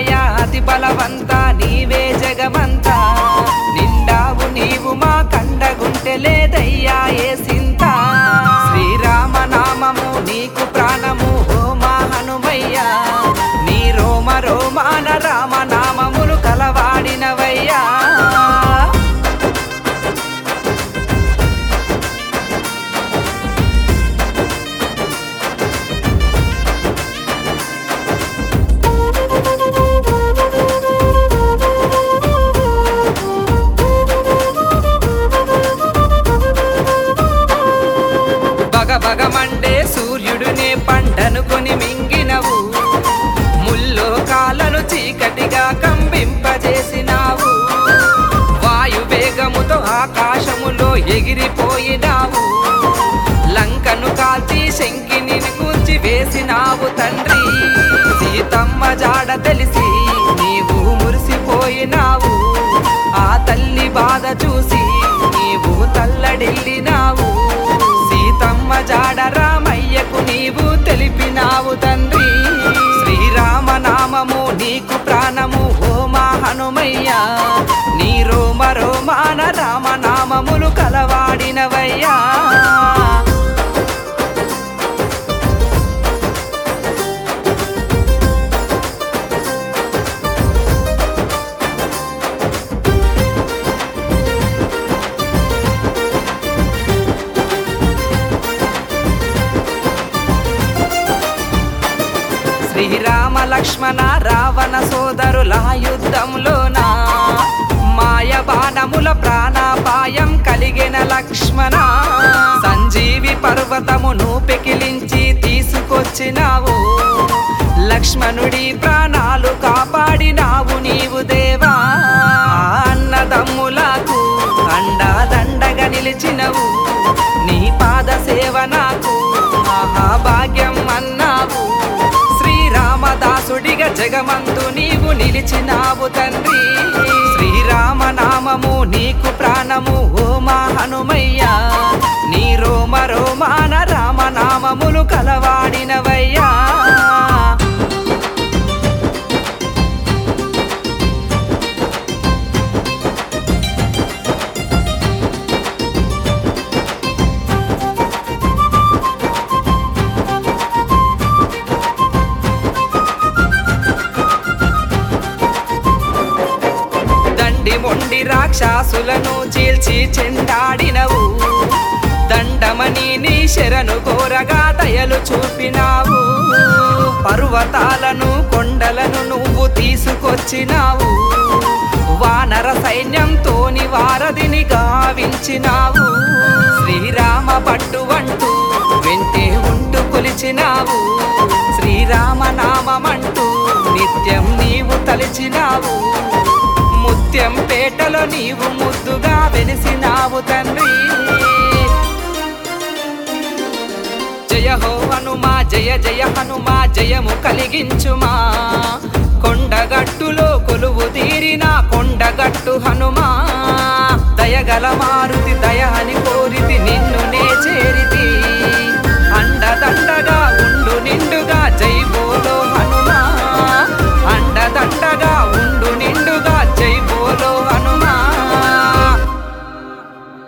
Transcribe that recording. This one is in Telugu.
మాయ అతి బలవంత నీవే జగమంతా నిండావు నీవు మా కండగుంటె లేదయ్యా ఏ సింత శ్రీరామ నామము నీకు ప్రాణము ఓ మా హనుమయ్యా నీ రోమ రోమాన రామ నామములు కలవాడినవయ్యా బగ బగమండే సూర్యుడునే పండనుకొని మింగినవు ముల్లో కాలను చీకటిగా కంబింపజేసినావు వాయు వేగముతో ఆకాశములో ఎగిరిపోయినావు లంకను కాల్చి శంకిని కూర్చి వేసినావు తండ్రి సీతమ్మ జాడ తెలిసి నీవు మురిసిపోయినావు ఆ తల్లి బాధ చూసి నీవు తల్లడిల్లినావు సీతమ్మ జాడ రామయ్యకు నీవు తెలిపినావు తండ్రి శ్రీరామ నామము నీకు ప్రాణము ఓ మా హనుమయ్య నీ రోమ రోమాన రామ నామములు కలవాడినవయ్యా శ్రీరామ లక్ష్మణ రావణ సోదరుల యుద్ధంలోన మాయ బాణముల ప్రాణాపాయం కలిగిన లక్ష్మణ సంజీవి పర్వతమును పెకిలించి తీసుకొచ్చినావు లక్ష్మణుడి ప్రాణాలు కాపాడినావు నీవు దేవా ఆ అన్నదమ్ములకు అండాదండగా నిలిచినవు నీ పాద సేవ నాకు మహాభాగ్యం అన్నావు శ్రీరామదాసుడిగా జగమందు నీవు నిలిచినావు తండ్రి శ్రీరామ నామము నీకు ప్రాణము ఓ మా హనుమయ్య నీ రోమ రోమాన రామ నామములు కలవాడినవయ్యా దండి మొండి రాక్షసులను చీల్చి చెండాడినవు దండమని నీ శరణు కోరగా దయలు చూపినావు పర్వతాలను కొండలను నువ్వు తీసుకొచ్చినావు వానర సైన్యంతోని వారధిని గావించినావు శ్రీరామ పట్టు అంటూ వెంటే ఉంటూ కొలిచినావు శ్రీరామ నామమంటూ నిత్యం నీవు తలిచినావు ముత్యం పేటలో నీవు ముద్దుగా వెలిసినావు తండ్రి జయ హో హనుమా జయ జయ హనుమా జయము కలిగించుమా కొండగట్టులో కొలువు తీరిన కొండగట్టు హనుమా దయగల మారుతి దయ అని